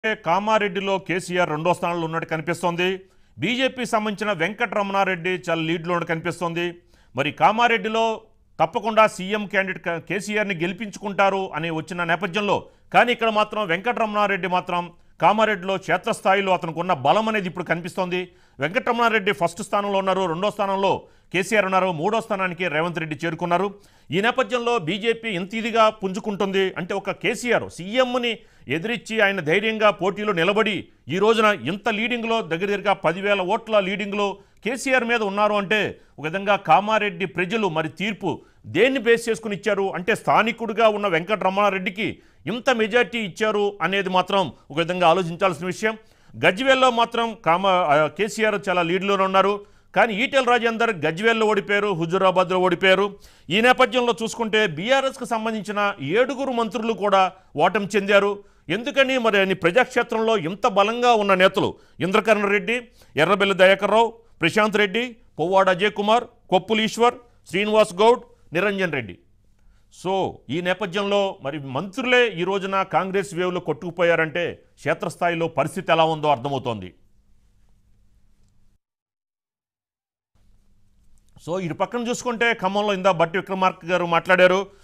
కామారెడ్డిలో కేసీఆర్ రెండో స్థానంలో ఉన్నట్టు కనిపిస్తోంది బీజేపీ సంబంధించిన వెంకటరమణారెడ్డి చాలా లీడ్లో ఉన్నట్టు కనిపిస్తోంది మరి కామారెడ్డిలో తప్పకుండా సీఎం క్యాండిడేట్ క- కేసీఆర్ని గెలిపించుకుంటారు అని వచ్చిన నేపథ్యంలో కానీ ఇక్కడ మాత్రం వెంకటరమణారెడ్డి మాత్రం కామారెడ్డిలో క్షేత్రస్థాయిలో అతనికి ఉన్న బలం అనేది ఇప్పుడు కనిపిస్తోంది వెంకటరమణారెడ్డి ఫస్ట్ స్థానంలో ఉన్నారు రెండో స్థానంలో కేసీఆర్ ఉన్నారు మూడో స్థానానికి రేవంత్ రెడ్డి చేరుకున్నారు ఈ నేపథ్యంలో బీజేపీ ఎంత ఇదిగా పుంజుకుంటుంది అంటే ఒక కేసీఆర్ సీఎంని ఎదిరించి ఆయన ధైర్యంగా పోటీలో నిలబడి ఈ రోజున ఇంత లీడింగ్లో దగ్గర దగ్గరగా పదివేల ఓట్ల లీడింగ్లో కేసీఆర్ మీద ఉన్నారు అంటే ఒక విధంగా కామారెడ్డి ప్రజలు మరి తీర్పు దేన్ని బేస్ చేసుకుని ఇచ్చారు అంటే స్థానికుడిగా ఉన్న వెంకటరమణారెడ్డికి ఇంత మెజార్టీ ఇచ్చారు అనేది మాత్రం ఒక విధంగా ఆలోచించాల్సిన విషయం గజ్వేల్లో మాత్రం కామ ఆ, కేసీఆర్ చాలా లీడ్లోనే ఉన్నారు కానీ ఈటెల రాజేందర్ గజ్వేల్లో ఓడిపోయారు హుజురాబాద్లో ఓడిపోయారు ఈ నేపథ్యంలో చూసుకుంటే బీఆర్ఎస్కి సంబంధించిన ఏడుగురు మంత్రులు కూడా ఓటమి చెందారు ఎందుకని మరి అని ప్రజాక్షేత్రంలో ఇంత బలంగా ఉన్న నేతలు ఇంద్రకరణ్ రెడ్డి ఎర్రబెల్లి దయాకర్ రావు ప్రశాంత్ రెడ్డి పొవ్వాడ అజయ్ కుమార్ కొప్పులు ఈశ్వర్ శ్రీనివాస్ గౌడ్ నిరంజన్ రెడ్డి సో ఈ నేపథ్యంలో మరి మంత్రులే ఈ రోజున కాంగ్రెస్ వేవ్లో కొట్టుకుపోయారంటే క్షేత్రస్థాయిలో పరిస్థితి ఎలా ఉందో అర్థమవుతోంది సో ఇటు పక్కన చూసుకుంటే ఖమ్మంలో ఇందా బట్టి విక్రమార్క గారు మాట్లాడారు